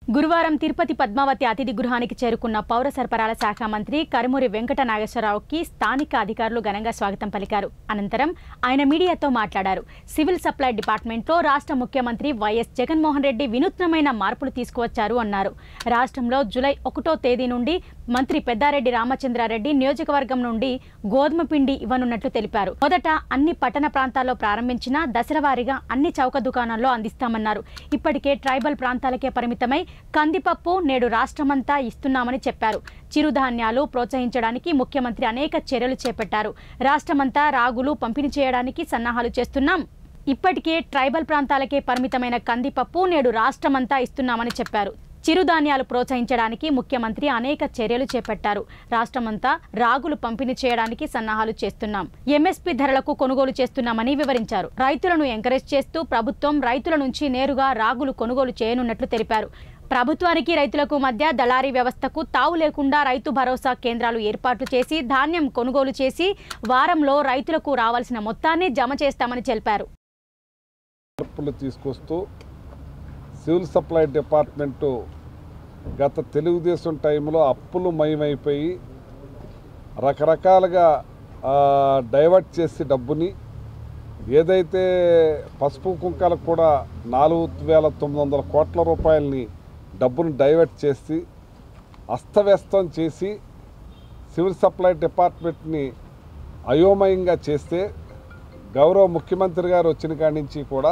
గురువారం తిరుపతి పద్మావతి అతిథి గృహానికి చేరుకున్న పౌర సరఫరాల శాఖ మంత్రి కరుమూరి వెంకట నాగేశ్వరరావుకి స్థానిక అధికారులు ఘనంగా స్వాగతం పలికారు అనంతరం ఆయన మీడియాతో మాట్లాడారు సివిల్ సప్లై డిపార్ట్మెంట్లో రాష్ట్ర ముఖ్యమంత్రి వైఎస్ జగన్మోహన్ రెడ్డి వినూత్నమైన మార్పులు తీసుకువచ్చారు అన్నారు రాష్ట్రంలో జూలై ఒకటో తేదీ నుండి మంత్రి పెద్దారెడ్డి రామచంద్రారెడ్డి నియోజకవర్గం నుండి గోధుమ పిండి ఇవ్వనున్నట్లు తెలిపారు మొదట అన్ని పట్టణ ప్రాంతాల్లో ప్రారంభించిన దశలవారీగా అన్ని చౌక దుకాణాల్లో అందిస్తామన్నారు ఇప్పటికే ట్రైబల్ ప్రాంతాలకే పరిమితమై కందిపప్పు నేడు రాష్ట్రమంతా ఇస్తున్నామని చెప్పారు చిరుధాన్యాలు ప్రోత్సహించడానికి ముఖ్యమంత్రి అనేక చర్యలు చేపట్టారు రాష్ట్రమంతా రాగులు పంపిణీ చేయడానికి సన్నాహాలు చేస్తున్నాం ఇప్పటికే ట్రైబల్ ప్రాంతాలకే పరిమితమైన కందిపప్పు నేడు రాష్ట్రమంతా ఇస్తున్నామని చెప్పారు చిరుధాన్యాలు ప్రోత్సహించడానికి ముఖ్యమంత్రి అనేక చర్యలు చేపట్టారు రాష్ట్రమంతా రాగులు పంపిణీ చేయడానికి సన్నాహాలు చేస్తున్నాం ఎంఎస్పీ ధరలకు కొనుగోలు చేస్తున్నామని వివరించారు రైతులను ఎంకరేజ్ చేస్తూ ప్రభుత్వం రైతుల నుంచి నేరుగా రాగులు కొనుగోలు చేయనున్నట్లు తెలిపారు ప్రభుత్వానికి రైతులకు మధ్య దళారీ వ్యవస్థకు తావు లేకుండా రైతు భరోసా కేంద్రాలు ఏర్పాట్లు చేసి ధాన్యం కొనుగోలు చేసి వారంలో రైతులకు రావాల్సిన మొత్తాన్ని జమ చేస్తామని తెలిపారు మార్పులు తీసుకొస్తూ సివిల్ సప్లై డిపార్ట్మెంటు గత తెలుగుదేశం టైంలో అప్పులు మయమైపోయి రకరకాలుగా ఆ, డైవర్ట్ చేసి డబ్బుని ఏదైతే పసుపు కుంకాలకు కూడా నాలుగు వేల తొమ్మిది వందల కోట్ల రూపాయలని డబ్బును డైవర్ట్ చేసి అస్తవ్యస్తం చేసి సివిల్ సప్లై డిపార్ట్మెంట్ని అయోమయంగా చేస్తే గౌరవ ముఖ్యమంత్రి గారు వచ్చిన కాడి నుంచి కూడా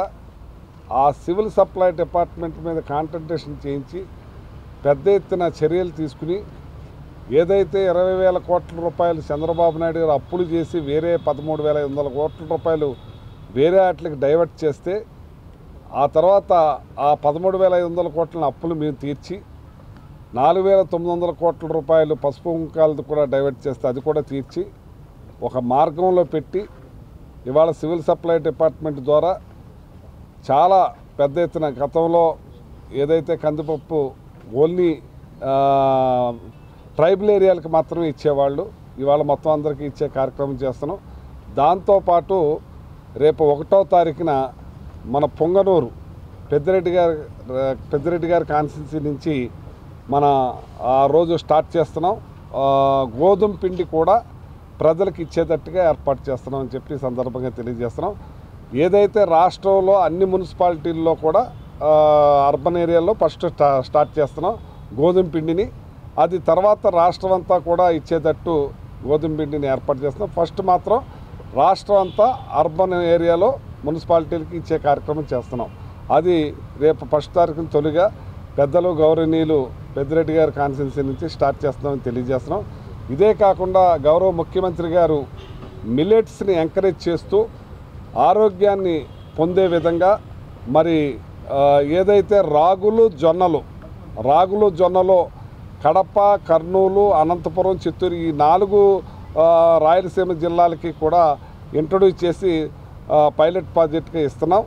ఆ సివిల్ సప్లై డిపార్ట్మెంట్ మీద కాన్సన్ట్రేషన్ చేయించి పెద్ద ఎత్తున చర్యలు తీసుకుని ఏదైతే ఇరవై వేల కోట్ల రూపాయలు చంద్రబాబు నాయుడు గారు అప్పులు చేసి వేరే పదమూడు వేల ఐదు వందల కోట్ల రూపాయలు వేరే వాటికి డైవర్ట్ చేస్తే ఆ తర్వాత ఆ పదమూడు వేల ఐదు వందల కోట్ల అప్పులు మేము తీర్చి నాలుగు వేల తొమ్మిది వందల కోట్ల రూపాయలు పసుపు కుంకాలది కూడా డైవర్ట్ చేస్తే అది కూడా తీర్చి ఒక మార్గంలో పెట్టి ఇవాళ సివిల్ సప్లై డిపార్ట్మెంట్ ద్వారా చాలా పెద్ద ఎత్తున గతంలో ఏదైతే కందిపప్పు ఓన్లీ ఆ, ట్రైబల్ ఏరియాలకు మాత్రమే ఇచ్చేవాళ్ళు ఇవాళ మొత్తం అందరికీ ఇచ్చే కార్యక్రమం చేస్తున్నాం దాంతోపాటు రేపు ఒకటో తారీఖున మన పొంగనూరు పెద్దిరెడ్డి గారి పెద్దిరెడ్డి గారి కాన్స్టిట్యున్సీ నుంచి మన ఆ రోజు స్టార్ట్ చేస్తున్నాం ఆ, గోధుమ పిండి కూడా ప్రజలకు ఇచ్చేటట్టుగా ఏర్పాటు చేస్తున్నాం అని చెప్పి ఈ సందర్భంగా తెలియజేస్తున్నాం ఏదైతే రాష్ట్రంలో అన్ని మున్సిపాలిటీల్లో కూడా ఆ, అర్బన్ ఏరియాలో ఫస్ట్ స్టా స్టార్ట్ చేస్తున్నాం గోధుమ పిండిని అది తర్వాత రాష్ట్రం అంతా కూడా ఇచ్చేటట్టు గోధుమ పిండిని ఏర్పాటు చేస్తున్నాం ఫస్ట్ మాత్రం రాష్ట్రం అంతా అర్బన్ ఏరియాలో మున్సిపాలిటీలకి ఇచ్చే కార్యక్రమం చేస్తున్నాం అది రేపు ఫస్ట్ తారీఖున తొలిగా పెద్దలు గౌరవనీయులు పెద్దిరెడ్డి గారి కాన్స్టిట్యున్సీ నుంచి స్టార్ట్ చేస్తున్నామని తెలియజేస్తున్నాం ఇదే కాకుండా గౌరవ ముఖ్యమంత్రి గారు మిల్లెట్స్ని ఎంకరేజ్ చేస్తూ ఆరోగ్యాన్ని పొందే విధంగా మరి ఆ, ఏదైతే రాగులు జొన్నలు రాగులు జొన్నలు కడప కర్నూలు అనంతపురం చిత్తూరు ఈ నాలుగు ఆ, రాయలసీమ జిల్లాలకి కూడా ఇంట్రొడ్యూస్ చేసి ఆ, పైలట్ ప్రాజెక్ట్గా ఇస్తున్నాం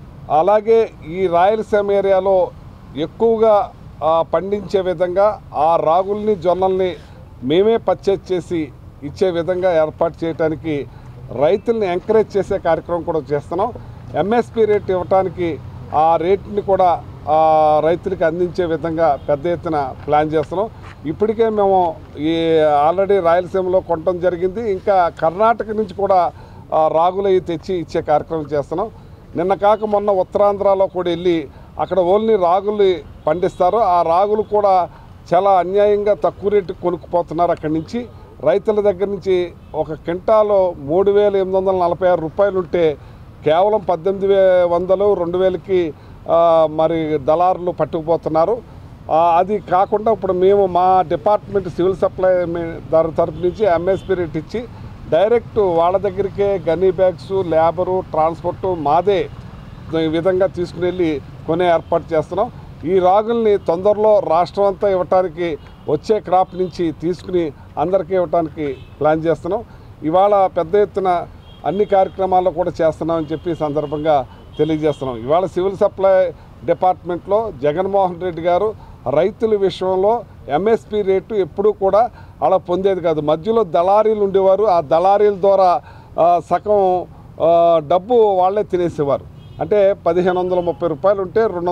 అలాగే ఈ రాయలసీమ ఏరియాలో ఎక్కువగా ఆ, పండించే విధంగా ఆ రాగుల్ని జొన్నల్ని మేమే పర్చేజ్ చేసి ఇచ్చే విధంగా ఏర్పాటు చేయడానికి రైతుల్ని ఎంకరేజ్ చేసే కార్యక్రమం కూడా చేస్తున్నాం ఎంఎస్పి రేట్ ఇవ్వడానికి ఆ రేట్ని కూడా ఆ, రైతులకి అందించే విధంగా పెద్ద ఎత్తున ప్లాన్ చేస్తున్నాం ఇప్పటికే మేము ఈ ఆల్రెడీ రాయలసీమలో కొనటం జరిగింది ఇంకా కర్ణాటక నుంచి కూడా ఆ, రాగులు అవి తెచ్చి ఇచ్చే కార్యక్రమం చేస్తున్నాం నిన్న కాక మొన్న ఉత్తరాంధ్రలో కూడా వెళ్ళి అక్కడ ఓన్లీ రాగులు పండిస్తారు ఆ రాగులు కూడా చాలా అన్యాయంగా తక్కువ రేటుకి కొనుక్కుపోతున్నారు అక్కడి నుంచి రైతుల దగ్గర నుంచి ఒక క్వింటాలో మూడు వేల ఎనిమిది వందల నలభై ఆరు రూపాయలు ఉంటే కేవలం పద్దెనిమిది వే వందలు రెండు వేలకి ఆ, మరి దళారులు పట్టుకుపోతున్నారు ఆ, అది కాకుండా ఇప్పుడు మేము మా డిపార్ట్మెంట్ సివిల్ సప్లై మీ- దాని తరపు నుంచి ఎంఎస్పీ రేట్ ఇచ్చి డైరెక్ట్ వాళ్ళ దగ్గరికే గనీ బ్యాగ్స్ లేబరు ట్రాన్స్పోర్ట్ మాదే ఈ విధంగా తీసుకుని వెళ్ళి కొనే ఏర్పాటు చేస్తున్నాం ఈ రాగుల్ని తొందరలో రాష్ట్రం అంతా ఇవ్వటానికి వచ్చే క్రాప్ నుంచి తీసుకుని అందరికీ ఇవ్వటానికి ప్లాన్ చేస్తున్నాం ఇవాళ పెద్ద ఎత్తున అన్ని కార్యక్రమాల్లో కూడా చేస్తున్నామని చెప్పి ఈ సందర్భంగా తెలియజేస్తున్నాం ఇవాళ సివిల్ సప్లై డిపార్ట్మెంట్లో జగన్మోహన్ రెడ్డి గారు రైతుల విషయంలో ఎంఎస్పి రేటు ఎప్పుడూ కూడా అలా పొందేది కాదు మధ్యలో దళారీలు ఉండేవారు ఆ దళారీల ద్వారా ఆ, సగం ఆ, డబ్బు వాళ్ళే తినేసేవారు అంటే పదిహేను వందల ముప్పై రూపాయలు ఉంటే రెండు